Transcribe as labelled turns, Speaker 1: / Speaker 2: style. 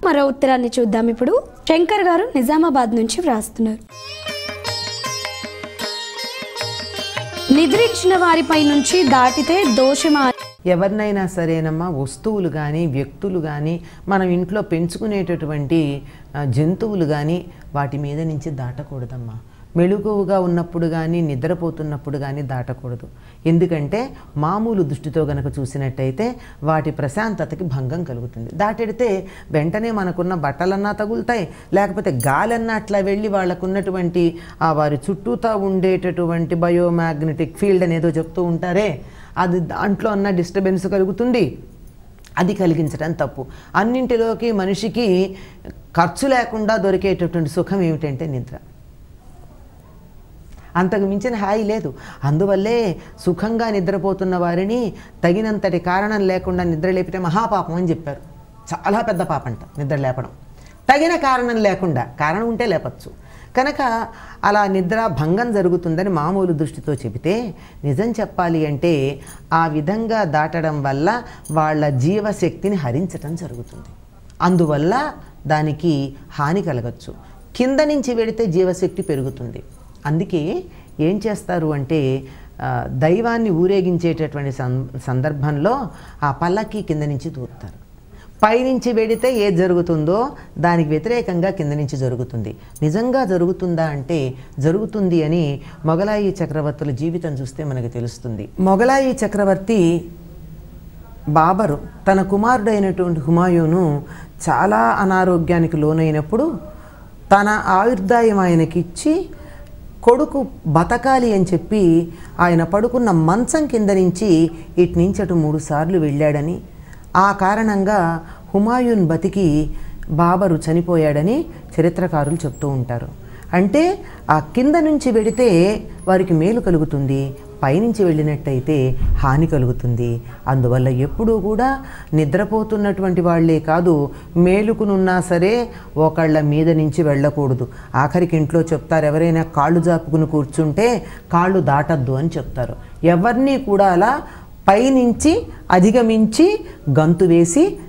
Speaker 1: మరో ఉత్తరాన్ని చూద్దాం ఇప్పుడు శంకర్ గారు నిజామాబాద్ నుంచి వ్రాస్తున్నారు నిద్రించిన వారిపై నుంచి దాటితే దోషమా
Speaker 2: ఎవరినైనా సరేనమ్మా వస్తువులు కానీ వ్యక్తులు కానీ మనం ఇంట్లో పెంచుకునేటటువంటి ఆ, జంతువులు కానీ వాటి మీద నుంచి దాటకూడదమ్మా మెళుకువగా ఉన్నప్పుడు కానీ నిద్రపోతున్నప్పుడు కానీ దాటకూడదు ఎందుకంటే మామూలు దృష్టితో గనక చూసినట్టయితే వాటి ప్రశాంతతకి భంగం కలుగుతుంది దాటెడితే వెంటనే మనకున్న బట్టలన్నా తగులుతాయి లేకపోతే గాలన్నా అట్లా వెళ్ళి వాళ్ళకున్నటువంటి ఆ వారి చుట్టూతా ఉండేటటువంటి బయోమాగ్నెటిక్ ఫీల్డ్ అనేదో చెప్తూ ఉంటారే అది దాంట్లో ఉన్న డిస్టర్బెన్స్ కలుగుతుంది అది కలిగించడం తప్పు అన్నింటిలోకి మనిషికి ఖర్చు లేకుండా దొరికేటటువంటి సుఖం ఏమిటంటే నిద్ర అంతకు మించిన హాయి లేదు అందువల్లే సుఖంగా నిద్రపోతున్న వారిని తగినంతటి కారణం లేకుండా నిద్ర లేపితే మహాపాపం అని చెప్పారు చాలా పెద్ద పాపంట నిద్ర లేపడం తగిన కారణం లేకుండా కారణం ఉంటే లేపచ్చు కనుక అలా నిద్ర భంగం జరుగుతుందని మామూలు దృష్టితో చెబితే నిజం చెప్పాలి అంటే ఆ విధంగా దాటడం వల్ల వాళ్ళ జీవశక్తిని హరించటం జరుగుతుంది అందువల్ల దానికి హాని కలగచ్చు కింద నుంచి వెడితే జీవశక్తి పెరుగుతుంది అందుకే ఏం చేస్తారు అంటే ఆ, దైవాన్ని ఊరేగించేటటువంటి సం సందర్భంలో ఆ పల్లకి కింద నుంచి దూరుతారు పైనుంచి వెడితే ఏది జరుగుతుందో దానికి వ్యతిరేకంగా కింద నుంచి జరుగుతుంది నిజంగా జరుగుతుందా అంటే జరుగుతుంది అని మొగలాయి చక్రవర్తుల జీవితం చూస్తే మనకు తెలుస్తుంది మొగలాయి చక్రవర్తి బాబరు తన కుమారుడైనటువంటి హుమాయూను చాలా అనారోగ్యానికి లోనైనప్పుడు తన ఆయుర్దాయం ఆయనకిచ్చి కొడుకు బతకాలి అని చెప్పి ఆయన పడుకున్న మంచం కింద నుంచి ఇటు నుంచి అటు మూడు సార్లు వెళ్ళాడని ఆ కారణంగా హుమాయూన్ బతికి బాబరు చనిపోయాడని చరిత్రకారులు చెప్తూ ఉంటారు అంటే ఆ కింద నుంచి వెడితే వారికి మేలు కలుగుతుంది పైనుంచి వెళ్ళినట్టయితే హాని కలుగుతుంది అందువల్ల ఎప్పుడూ కూడా నిద్రపోతున్నటువంటి వాళ్ళే కాదు మేలుకునున్నా సరే ఒకళ్ళ మీద నుంచి వెళ్ళకూడదు ఆఖరికి ఇంట్లో చెప్తారు ఎవరైనా కాళ్ళు జాపుకుని కూర్చుంటే కాళ్ళు దాటద్దు అని చెప్తారు ఎవరిని కూడా అలా పైనుంచి అధిగమించి గంతు వేసి